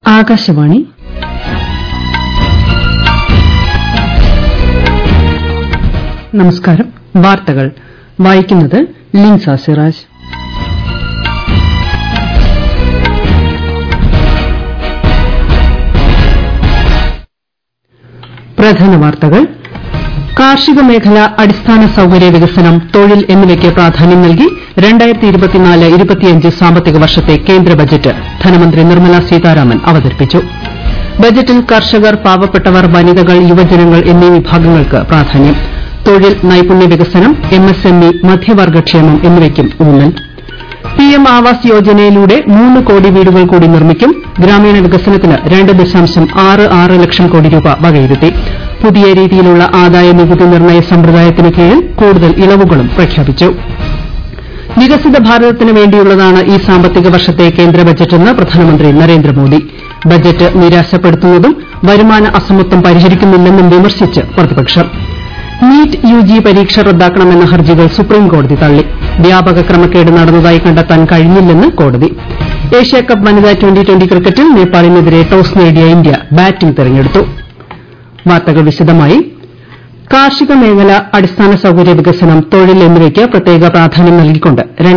ആകാശവാണി നമസ്കാരം വാർത്തകൾ വായിക്കുന്നത് ലിൻസ സിറാജ് പ്രധാന വാർത്തകൾ കാർഷിക മേഖല അടിസ്ഥാന സൌകര്യ വികസനം തൊഴിൽ എന്നിവയ്ക്ക് പ്രാധാന്യം നൽകി സാമ്പത്തിക വർഷത്തെ കേന്ദ്ര ബജറ്റ് ധനമന്ത്രി നിർമ്മല സീതാരാമൻ അവതരിപ്പിച്ചു ബജറ്റിൽ കർഷകർ പാവപ്പെട്ടവർ വനിതകൾ യുവജനങ്ങൾ എന്നീ വിഭാഗങ്ങൾക്ക് പ്രാധാന്യം തൊഴിൽ നൈപുണ്യ വികസനം എംഎസ്എംഇ മധ്യവർഗ്ഗക്ഷേമം എന്നിവയ്ക്കും ഊന്നൽ പിഎം ആവാസ് യോജനയിലൂടെ മൂന്ന് കോടി വീടുകൾ കൂടി നിർമ്മിക്കും ഗ്രാമീണ വികസനത്തിന് രണ്ട് ദശാംശം ആറ് ആറ് ലക്ഷം കോടി രൂപ വകയിരുത്തി പുതിയ രീതിയിലുള്ള ആദായ നികുതി നിർണ്ണയ സമ്പ്രദായത്തിന് കീഴിൽ കൂടുതൽ ഇളവുകളും പ്രഖ്യാപിച്ചു വികസിത ഭാരതത്തിന് വേണ്ടിയുള്ളതാണ് ഈ സാമ്പത്തിക വർഷത്തെ കേന്ദ്ര ബജറ്റെന്ന് പ്രധാനമന്ത്രി നരേന്ദ്രമോദി ബജറ്റ് നിരാശപ്പെടുത്തുന്നതും വരുമാന അസമത്വം പരിഹരിക്കുന്നില്ലെന്നും വിമർശിച്ച് പ്രതിപക്ഷം നീറ്റ് യുജി പരീക്ഷ റദ്ദാക്കണമെന്ന ഹർജികൾ സുപ്രീംകോടതി തള്ളി വ്യാപക ക്രമക്കേട് നടന്നതായി കണ്ടെത്താൻ കഴിഞ്ഞില്ലെന്ന് കോടതി ഏഷ്യാകപ്പ് വനിതാ ട്വന്റി ട്വന്റി ക്രിക്കറ്റിൽ നേപ്പാളിനെതിരെ ടോസ് നേടിയ ഇന്ത്യ ബാറ്റിംഗ് തെരഞ്ഞെടുത്തു വാർത്തകൾ വിശദമായി കാർഷിക മേഖല അടിസ്ഥാന സൌകര്യ വികസനം തൊഴിൽ എന്നിവയ്ക്ക് പ്രത്യേക പ്രാധാന്യം നൽകിക്കൊണ്ട്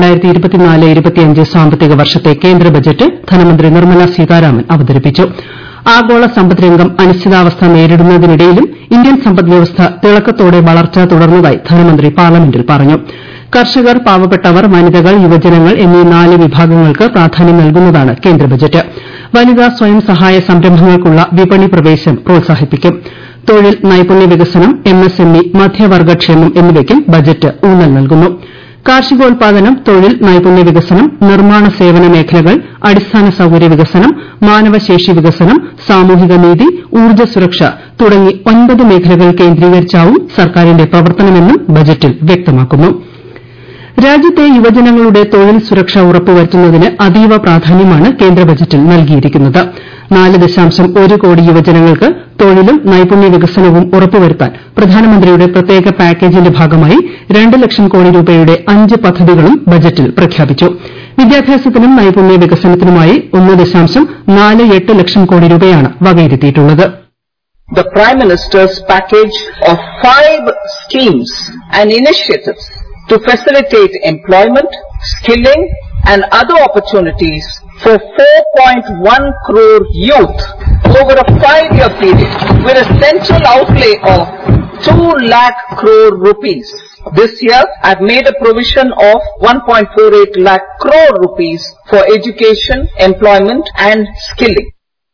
സാമ്പത്തിക വർഷത്തെ കേന്ദ്ര ബജറ്റ് ധനമന്ത്രി നിർമ്മല സീതാരാമൻ അവതരിപ്പിച്ചു ആഗോള സമ്പദ്രംഗം അനിശ്ചിതാവസ്ഥ നേരിടുന്നതിനിടയിലും ഇന്ത്യൻ സമ്പദ്വ്യവസ്ഥ തിളക്കത്തോടെ വളർച്ച തുടർന്നതായി ധനമന്ത്രി പാർലമെന്റിൽ പറഞ്ഞു കർഷകർ പാവപ്പെട്ടവർ വനിതകൾ യുവജനങ്ങൾ എന്നീ നാല് വിഭാഗങ്ങൾക്ക് പ്രാധാന്യം നൽകുന്നതാണ് കേന്ദ്ര ബജറ്റ് വനിതാ സ്വയം സഹായ സംരംഭങ്ങൾക്കുള്ള വിപണി പ്രവേശം പ്രോത്സാഹിപ്പിക്കും തൊഴിൽ നൈപുണ്യ വികസനം എംഎസ്എംഇ മധ്യവർഗ്ഗക്ഷേമം എന്നിവയ്ക്കും ബജറ്റ് ഊന്നൽ നൽകുന്നു കാർഷികോൽപാദനം തൊഴിൽ നൈപുണ്യ വികസനം നിർമ്മാണ സേവന മേഖലകൾ അടിസ്ഥാന സൌകര്യ വികസനം മാനവശേഷി വികസനം സാമൂഹിക നീതി ഊർജ്ജ സുരക്ഷ തുടങ്ങി ഒൻപത് മേഖലകൾ കേന്ദ്രീകരിച്ചാവും സർക്കാരിന്റെ പ്രവർത്തനമെന്നും ബജറ്റിൽ വ്യക്തമാക്കുന്നു രാജ്യത്തെ യുവജനങ്ങളുടെ തൊഴിൽ സുരക്ഷ ഉറപ്പുവരുത്തുന്നതിന് അതീവ പ്രാധാന്യമാണ് കേന്ദ്ര ബജറ്റിൽ നൽകിയിരിക്കുന്നത് നാല് ദശാംശം ഒരു കോടി യുവജനങ്ങൾക്ക് തൊഴിലും നൈപുണ്യ വികസനവും ഉറപ്പുവരുത്താൻ പ്രധാനമന്ത്രിയുടെ പ്രത്യേക പാക്കേജിന്റെ ഭാഗമായി രണ്ട് ലക്ഷം കോടി രൂപയുടെ അഞ്ച് പദ്ധതികളും ബജറ്റിൽ പ്രഖ്യാപിച്ചു വിദ്യാഭ്യാസത്തിനും നൈപുണ്യ വികസനത്തിനുമായി ഒന്ന് ദശാംശം നാല് എട്ട് ലക്ഷം കോടി രൂപയാണ് വകയിരുത്തിയിട്ടുള്ളത് the Prime Minister's package of five schemes and initiatives to facilitate employment, skilling and other opportunities for 4.1 crore youth over a five-year period with a central outlay of 2 lakh crore rupees. This year, I've made a provision of 1.48 lakh crore rupees for education, employment and skilling.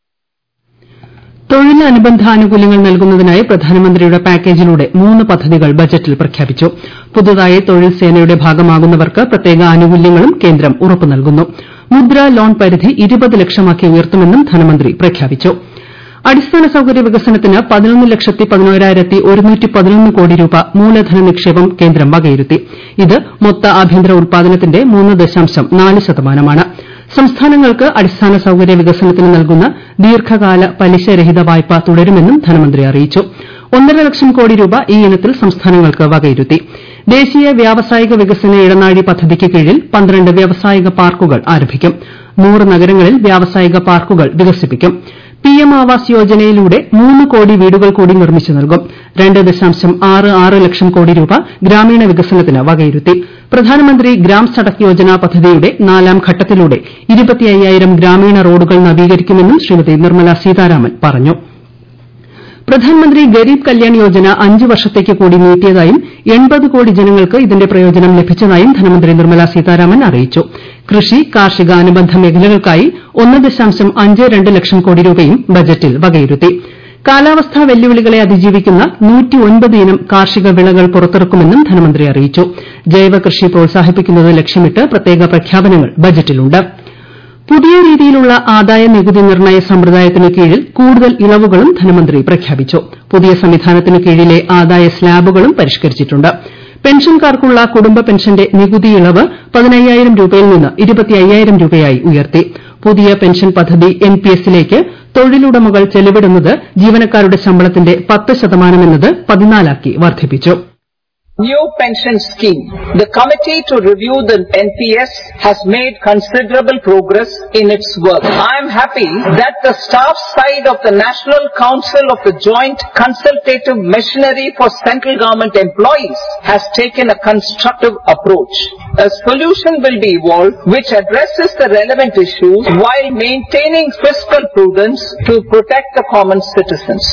തൊഴിലനുബന്ധ ആനുകൂല്യങ്ങൾ നൽകുന്നതിനായി പ്രധാനമന്ത്രിയുടെ പാക്കേജിലൂടെ മൂന്ന് പദ്ധതികൾ ബജറ്റിൽ പ്രഖ്യാപിച്ചു പുതുതായി തൊഴിൽ സേനയുടെ ഭാഗമാകുന്നവർക്ക് പ്രത്യേക ആനുകൂല്യങ്ങളും കേന്ദ്രം ഉറപ്പു നൽകുന്നു മുദ്ര ലോൺ പരിധി ഇരുപത് ലക്ഷമാക്കി ഉയർത്തുമെന്നും ധനമന്ത്രി പ്രഖ്യാപിച്ചു അടിസ്ഥാന സൌകര്യ വികസനത്തിന് പതിനൊന്ന് ലക്ഷത്തി പതിനോരായിരത്തി ഒരുന്നൂറ്റി പതിനൊന്ന് കോടി രൂപ മൂലധന നിക്ഷേപം കേന്ദ്രം വകയിരുത്തി ഇത് മൊത്ത ആഭ്യന്തര ഉൽപാദനത്തിന്റെ മൂന്ന് ദശാംശം നാല് ശതമാനമാണ് സംസ്ഥാനങ്ങൾക്ക് അടിസ്ഥാന സൌകര്യ വികസനത്തിന് നൽകുന്ന ദീർഘകാല പലിശരഹിത വായ്പ തുടരുമെന്നും ധനമന്ത്രി അറിയിച്ചു ഒന്നര ലക്ഷം കോടി രൂപ ഈ ഇനത്തിൽ സംസ്ഥാനങ്ങൾക്ക് വകയിരുത്തി ദേശീയ വ്യാവസായിക വികസന ഇടനാഴി പദ്ധതിക്ക് കീഴിൽ പന്ത്രണ്ട് വ്യാവസായിക പാർക്കുകൾ ആരംഭിക്കും നൂറ് നഗരങ്ങളിൽ വ്യാവസായിക പാർക്കുകൾ വികസിപ്പിക്കും പിഎം ആവാസ് യോജനയിലൂടെ മൂന്ന് കോടി വീടുകൾ കൂടി നിർമ്മിച്ചു നൽകും രണ്ട് ദശാംശം ആറ് ആറ് ലക്ഷം കോടി രൂപ ഗ്രാമീണ വികസനത്തിന് വകയിരുത്തി പ്രധാനമന്ത്രി ഗ്രാം സഡക് യോജന പദ്ധതിയുടെ നാലാം ഘട്ടത്തിലൂടെ ഇരുപത്തിയ്യായിരം ഗ്രാമീണ റോഡുകൾ നവീകരിക്കുമെന്നും ശ്രീമതി നിർമ്മല സീതാരാമൻ പറഞ്ഞു പ്രധാൻമന്ത്രി ഗരീബ് കല്യാൺ യോജന അഞ്ച് വർഷത്തേക്ക് കൂടി നീട്ടിയതായും എൺപത് കോടി ജനങ്ങൾക്ക് ഇതിന്റെ പ്രയോജനം ലഭിച്ചതായും ധനമന്ത്രി നിർമ്മല സീതാരാമൻ അറിയിച്ചു കൃഷി കാർഷിക അനുബന്ധ മേഖലകൾക്കായി ഒന്ന് ദശാംശം അഞ്ച് രണ്ട് ലക്ഷം കോടി രൂപയും ബജറ്റിൽ വകയിരുത്തി കാലാവസ്ഥാ വെല്ലുവിളികളെ അതിജീവിക്കുന്ന ഇനം കാർഷിക വിളകൾ പുറത്തിറക്കുമെന്നും ധനമന്ത്രി അറിയിച്ചു ജൈവ കൃഷി പ്രോത്സാഹിപ്പിക്കുന്നത് ലക്ഷ്യമിട്ട് പ്രത്യേക പ്രഖ്യാപനങ്ങൾ ബജറ്റിലുണ്ട് പുതിയ രീതിയിലുള്ള ആദായ നികുതി നിർണ്ണയ സമ്പ്രദായത്തിന് കീഴിൽ കൂടുതൽ ഇളവുകളും ധനമന്ത്രി പ്രഖ്യാപിച്ചു പുതിയ സംവിധാനത്തിന് കീഴിലെ ആദായ സ്ലാബുകളും പരിഷ്കരിച്ചിട്ടുണ്ട് പെൻഷൻകാർക്കുള്ള കുടുംബ പെൻഷന്റെ നികുതി ഇളവ് പതിനയ്യായിരം രൂപയിൽ നിന്ന് ഇരുപത്തിയ്യായിരം രൂപയായി ഉയർത്തി പുതിയ പെൻഷൻ പദ്ധതി എൻപിഎസിലേക്ക് തൊഴിലുടമകൾ ചെലവിടുന്നത് ജീവനക്കാരുടെ ശമ്പളത്തിന്റെ പത്ത് ശതമാനമെന്നത് പതിനാലാക്കി വർദ്ധിപ്പിച്ചു new pension scheme. The committee to review the NPS has made considerable progress in its work. I am happy that the staff side of the National Council of the Joint Consultative Machinery for Central Government Employees has taken a constructive approach. A solution will be evolved which addresses the relevant issues while maintaining fiscal prudence to protect the common citizens.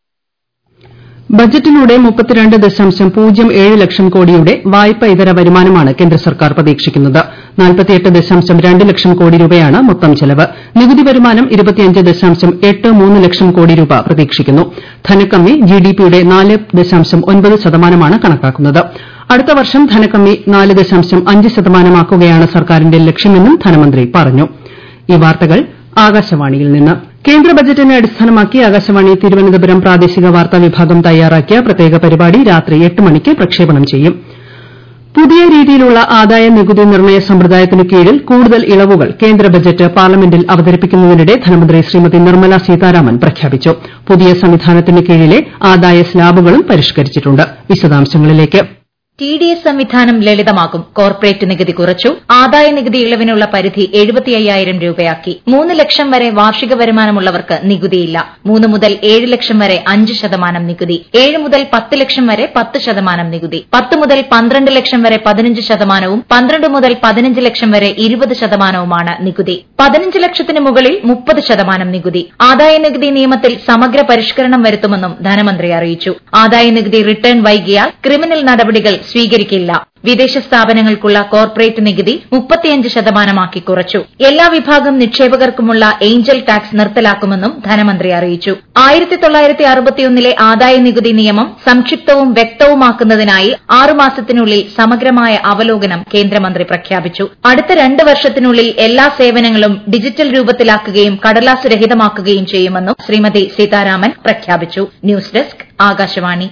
ബജറ്റിലൂടെ മുപ്പത്തിരണ്ട് ദശാംശം പൂജ്യം ഏഴ് ലക്ഷം കോടിയുടെ വായ്പ ഇതര വരുമാനമാണ് കേന്ദ്ര സർക്കാർ പ്രതീക്ഷിക്കുന്നത് നാൽപ്പത്തിയെട്ട് ദശാംശം രണ്ട് ലക്ഷം കോടി രൂപയാണ് മൊത്തം ചെലവ് നികുതി വരുമാനം ഇരുപത്തിയഞ്ച് ദശാംശം എട്ട് മൂന്ന് ലക്ഷം കോടി രൂപ പ്രതീക്ഷിക്കുന്നു ധനക്കമ്മി ജിഡിപിയുടെ നാല് ദശാംശം ഒൻപത് ശതമാനമാണ് കണക്കാക്കുന്നത് അടുത്ത വർഷം ധനക്കമ്മി നാല് ദശാംശം അഞ്ച് ശതമാനമാക്കുകയാണ് സർക്കാരിന്റെ ലക്ഷ്യമെന്നും ധനമന്ത്രി പറഞ്ഞു ഈ വാർത്തകൾ ആകാശവാണിയിൽ നിന്ന് കേന്ദ്ര ബജറ്റിനെ അടിസ്ഥാനമാക്കി ആകാശവാണി തിരുവനന്തപുരം പ്രാദേശിക വാർത്താ വിഭാഗം തയ്യാറാക്കിയ പ്രത്യേക പരിപാടി രാത്രി എട്ട് മണിക്ക് പ്രക്ഷേപണം ചെയ്യും പുതിയ രീതിയിലുള്ള ആദായ നികുതി നിർണ്ണയ സമ്പ്രദായത്തിനു കീഴിൽ കൂടുതൽ ഇളവുകൾ കേന്ദ്ര ബജറ്റ് പാർലമെന്റിൽ അവതരിപ്പിക്കുന്നതിനിടെ ധനമന്ത്രി ശ്രീമതി നിർമ്മല സീതാരാമൻ പ്രഖ്യാപിച്ചു പുതിയ സംവിധാനത്തിന് കീഴിലെ ആദായ സ്ലാബുകളും പരിഷ്കരിച്ചിട്ടുണ്ട് വിശദാംശങ്ങളിലേക്ക് ടി ഡി എസ് സംവിധാനം ലളിതമാക്കും കോർപ്പറേറ്റ് നികുതി കുറച്ചു ആദായ നികുതി ഇളവിനുള്ള പരിധി എഴുപത്തി അയ്യായിരം രൂപയാക്കി മൂന്ന് ലക്ഷം വരെ വാർഷിക വരുമാനമുള്ളവർക്ക് നികുതിയില്ല മൂന്ന് മുതൽ ഏഴ് ലക്ഷം വരെ അഞ്ച് ശതമാനം നികുതി ഏഴ് മുതൽ പത്ത് ലക്ഷം വരെ പത്ത് ശതമാനം നികുതി പത്ത് മുതൽ പന്ത്രണ്ട് ലക്ഷം വരെ പതിനഞ്ച് ശതമാനവും പന്ത്രണ്ട് മുതൽ പതിനഞ്ച് ലക്ഷം വരെ ഇരുപത് ശതമാനവുമാണ് നികുതി പതിനഞ്ച് ലക്ഷത്തിന് മുകളിൽ മുപ്പത് ശതമാനം നികുതി ആദായ നികുതി നിയമത്തിൽ സമഗ്ര പരിഷ്കരണം വരുത്തുമെന്നും ധനമന്ത്രി അറിയിച്ചു ആദായ നികുതി റിട്ടേൺ വൈകിയാൽ ക്രിമിനൽ നടപടികൾ സ്വീകരിക്കില്ല വിദേശ സ്ഥാപനങ്ങൾക്കുള്ള കോർപ്പറേറ്റ് നികുതി മുപ്പത്തിയഞ്ച് ശതമാനമാക്കി കുറച്ചു എല്ലാ വിഭാഗം നിക്ഷേപകർക്കുമുള്ള ഏഞ്ചൽ ടാക്സ് നിർത്തലാക്കുമെന്നും ധനമന്ത്രി അറിയിച്ചു ആയിരത്തി തൊള്ളായിരത്തി അറുപത്തിയൊന്നിലെ ആദായ നികുതി നിയമം സംക്ഷിപ്തവും വ്യക്തവുമാക്കുന്നതിനായി ആറുമാസത്തിനുള്ളിൽ സമഗ്രമായ അവലോകനം കേന്ദ്രമന്ത്രി പ്രഖ്യാപിച്ചു അടുത്ത രണ്ട് വർഷത്തിനുള്ളിൽ എല്ലാ സേവനങ്ങളും ഡിജിറ്റൽ രൂപത്തിലാക്കുകയും കടലാസ് രഹിതമാക്കുകയും ചെയ്യുമെന്നും ശ്രീമതി സീതാരാമൻ പ്രഖ്യാപിച്ചു news desk Akashvani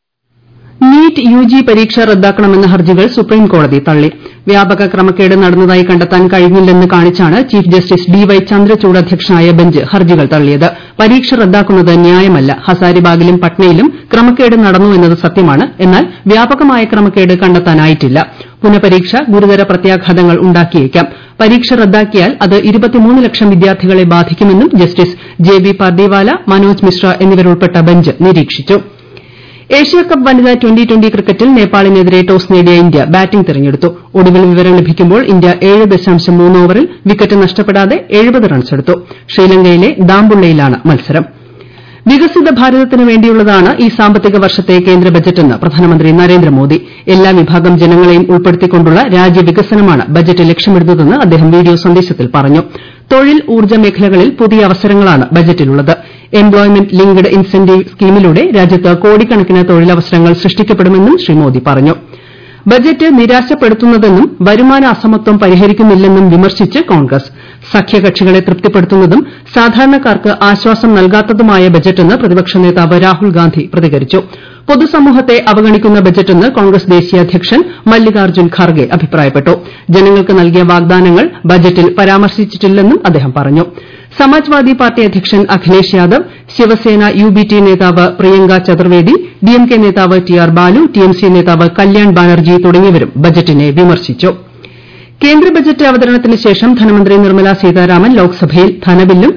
NEET UG പരീക്ഷ റദ്ദാക്കണമെന്ന ഹർജികൾ സുപ്രീംകോടതി തള്ളി വ്യാപക ക്രമക്കേട് നടന്നതായി കണ്ടെത്താൻ കഴിഞ്ഞില്ലെന്ന് കാണിച്ചാണ് chief justice D Y Chandrachud അധ്യക്ഷനായ ബെഞ്ച് ഹർജികൾ തള്ളിയത് പരീക്ഷ റദ്ദാക്കുന്നത് ന്യായമല്ല ഹസാരിബാഗിലും പട്നയിലും ക്രമക്കേട് നടന്നു എന്നത് സത്യമാണ് എന്നാൽ വ്യാപകമായ ക്രമക്കേട് കണ്ടെത്താനായിട്ടില്ല പുനഃപരീക്ഷ ഗുരുതര പ്രത്യാഘാതങ്ങൾ ഉണ്ടാക്കിയേക്കാം പരീക്ഷ റദ്ദാക്കിയാൽ അത് ലക്ഷം വിദ്യാർത്ഥികളെ ബാധിക്കുമെന്നും justice J B Pardiwala Manoj Mishra എന്നിവരുൾപ്പെട്ട ബെഞ്ച് നിരീക്ഷിച്ചു ഏഷ്യാകപ്പ് വനിതാ ട്വന്റി ട്വന്റി ക്രിക്കറ്റിൽ നേപ്പാളിനെതിരെ ടോസ് നേടിയ ഇന്ത്യ ബാറ്റിംഗ് തെരഞ്ഞെടുത്തു ഒടുവിൽ വിവരം ലഭിക്കുമ്പോൾ ഇന്ത്യ ഏഴ് ദശാംശം മൂന്ന് ഓവറിൽ വിക്കറ്റ് നഷ്ടപ്പെടാതെ എഴുപത് റൺസെടുത്തു ശ്രീലങ്കയിലെ ദാംബുള്ളയിലാണ് മത്സരം വികസിത ഭാരതത്തിന് വേണ്ടിയുള്ളതാണ് ഈ സാമ്പത്തിക വർഷത്തെ കേന്ദ്ര ബജറ്റെന്ന് പ്രധാനമന്ത്രി നരേന്ദ്രമോദി എല്ലാ വിഭാഗം ജനങ്ങളെയും ഉൾപ്പെടുത്തിക്കൊണ്ടുള്ള രാജ്യവികസനമാണ് ബജറ്റ് ലക്ഷ്യമിടുന്നതെന്ന് അദ്ദേഹം വീഡിയോ സന്ദേശത്തിൽ പറഞ്ഞു തൊഴിൽ ഊർജ്ജ മേഖലകളിൽ പുതിയ അവസരങ്ങളാണ് ബജറ്റിലുള്ളത് എംപ്ലോയ്മെന്റ് ലിങ്ക്ഡ് ഇൻസെന്റീവ് സ്കീമിലൂടെ രാജ്യത്ത് കോടിക്കണക്കിന് തൊഴിലവസരങ്ങൾ സൃഷ്ടിക്കപ്പെടുമെന്നും ശ്രീ മോദി പറഞ്ഞു ബജറ്റ് നിരാശപ്പെടുത്തുന്നതെന്നും വരുമാന അസമത്വം പരിഹരിക്കുന്നില്ലെന്നും വിമർശിച്ച് കോൺഗ്രസ് സഖ്യകക്ഷികളെ തൃപ്തിപ്പെടുത്തുന്നതും സാധാരണക്കാർക്ക് ആശ്വാസം നൽകാത്തതുമായ ബജറ്റെന്ന് പ്രതിപക്ഷ നേതാവ് രാഹുൽ ഗാന്ധി പ്രതികരിച്ചു പൊതുസമൂഹത്തെ അവഗണിക്കുന്ന ബജറ്റെന്ന് കോൺഗ്രസ് ദേശീയ അധ്യക്ഷൻ മല്ലികാർജ്ജുൻ ഖാർഗെ അഭിപ്രായപ്പെട്ടു ജനങ്ങൾക്ക് നൽകിയ വാഗ്ദാനങ്ങൾ ബജറ്റിൽ പരാമർശിച്ചിട്ടില്ലെന്നും അദ്ദേഹം പറഞ്ഞു സമാജ്വാദി പാർട്ടി അധ്യക്ഷൻ Akhilesh Yadav Shiv Sena U B T നേതാവ് പ്രിയങ്ക ചതുർവേദി ഡിഎംകെ നേതാവ് ടി ആർ ബാലു ടിഎംസി നേതാവ് കല്യാൺ ബാനർജി തുടങ്ങിയവരും ബജറ്റിനെ വിമർശിച്ചു കേന്ദ്ര ബജറ്റ് അവതരണത്തിന് ശേഷം ധനമന്ത്രി നിർമ്മല സീതാരാമൻ ലോക്സഭയിൽ ധനബില്ലും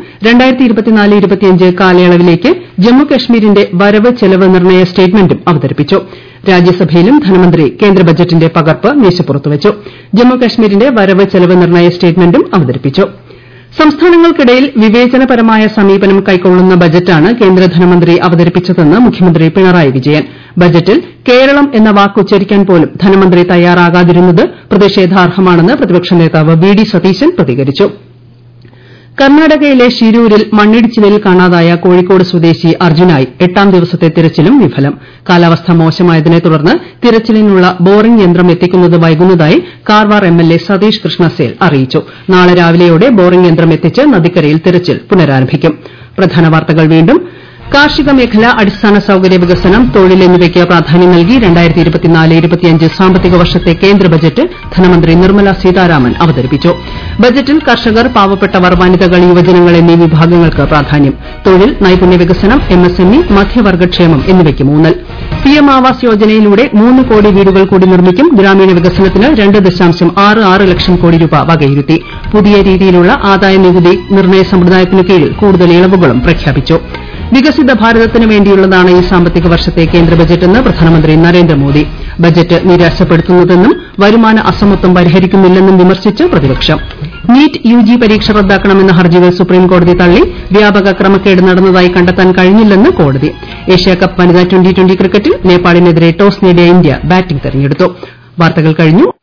കാലയളവിലേക്ക് ജമ്മുകശ്മീരിന്റെ വരവ് ചെലവ് നിർണ്ണയ സ്റ്റേറ്റ്മെന്റും അവതരിപ്പിച്ചു രാജ്യസഭയിലും ധനമന്ത്രി കേന്ദ്ര ബജറ്റിന്റെ പകർപ്പ് മേശപ്പുറത്ത് വച്ചു ജമ്മുകശ്മീരിന്റെ വരവ് ചെലവ് നിർണ്ണയ സ്റ്റേറ്റ്മെന്റും അവതരിപ്പിച്ചു സംസ്ഥാനങ്ങൾക്കിടയിൽ വിവേചനപരമായ സമീപനം കൈക്കൊള്ളുന്ന ബജറ്റാണ് കേന്ദ്ര ധനമന്ത്രി അവതരിപ്പിച്ചതെന്ന് മുഖ്യമന്ത്രി പിണറായി വിജയൻ ബജറ്റിൽ കേരളം എന്ന വാക്ക് ഉച്ചരിക്കാൻ പോലും ധനമന്ത്രി തയ്യാറാകാതിരുന്നത് പ്രതിഷേധാർഹമാണെന്ന് പ്രതിപക്ഷ നേതാവ് വി ഡി സതീശൻ പ്രതികരിച്ചു കർണാടകയിലെ ഷിരൂരിൽ മണ്ണിടിച്ചിലിൽ കാണാതായ കോഴിക്കോട് സ്വദേശി അർജുനായി എട്ടാം ദിവസത്തെ തിരച്ചിലും വിഫലം കാലാവസ്ഥ മോശമായതിനെ തുടർന്ന് തിരച്ചിലിനുള്ള ബോറിംഗ് യന്ത്രം എത്തിക്കുന്നത് വൈകുന്നതായി കാർവാർ എംഎൽഎ സതീഷ് കൃഷ്ണസേൽ അറിയിച്ചു നാളെ രാവിലെയോടെ ബോറിംഗ് യന്ത്രം എത്തിച്ച് നദിക്കരയിൽ തിരച്ചിൽ പുനരാരംഭിക്കും പ്രധാന വാർത്തകൾ വീണ്ടും കാർഷിക മേഖല അടിസ്ഥാന സൌകര്യ വികസനം തൊഴിൽ എന്നിവയ്ക്ക് പ്രാധാന്യം നൽകി സാമ്പത്തിക വർഷത്തെ കേന്ദ്ര ബജറ്റ് ധനമന്ത്രി നിർമ്മല സീതാരാമൻ അവതരിപ്പിച്ചു ബജറ്റിൽ കർഷകർ പാവപ്പെട്ടവർ വനിതകൾ യുവജനങ്ങൾ എന്നീ വിഭാഗങ്ങൾക്ക് പ്രാധാന്യം തൊഴിൽ നൈപുണ്യ വികസനം എംഎസ്എംഇ മധ്യവർഗ്ഗക്ഷേമം എന്നിവയ്ക്ക് ഊന്നൽ പിഎം ആവാസ് യോജനയിലൂടെ മൂന്ന് കോടി വീടുകൾ കൂടി നിർമ്മിക്കും ഗ്രാമീണ വികസനത്തിന് രണ്ട് ദശാംശം ആറ് ആറ് ലക്ഷം കോടി രൂപ വകയിരുത്തി പുതിയ രീതിയിലുള്ള ആദായ നികുതി നിർണ്ണയ സമ്പ്രദായത്തിനു കീഴിൽ കൂടുതൽ ഇളവുകളും പ്രഖ്യാപിച്ചു വികസിത ഭാരതത്തിന് വേണ്ടിയുള്ളതാണ് ഈ സാമ്പത്തിക വർഷത്തെ കേന്ദ്ര ബജറ്റെന്ന് പ്രധാനമന്ത്രി നരേന്ദ്രമോദി ബജറ്റ് നിരാശപ്പെടുത്തുന്നതെന്നും വരുമാന അസമത്വം പരിഹരിക്കുന്നില്ലെന്നും വിമർശിച്ച് പ്രതിപക്ഷം നീറ്റ് യുജി പരീക്ഷ റദ്ദാക്കണമെന്ന ഹർജികൾ സുപ്രീംകോടതി തള്ളി വ്യാപക ക്രമക്കേട് നടന്നതായി കണ്ടെത്താൻ കഴിഞ്ഞില്ലെന്ന് കോടതി ഏഷ്യാകപ്പ് വനിതാ ട്വന്റി ട്വന്റി ക്രിക്കറ്റിൽ നേപ്പാളിനെതിരെ ടോസ് നേടിയ ഇന്ത്യ ബാറ്റിംഗ് തെരഞ്ഞെടുത്തു വാർത്തകൾ കഴിഞ്ഞു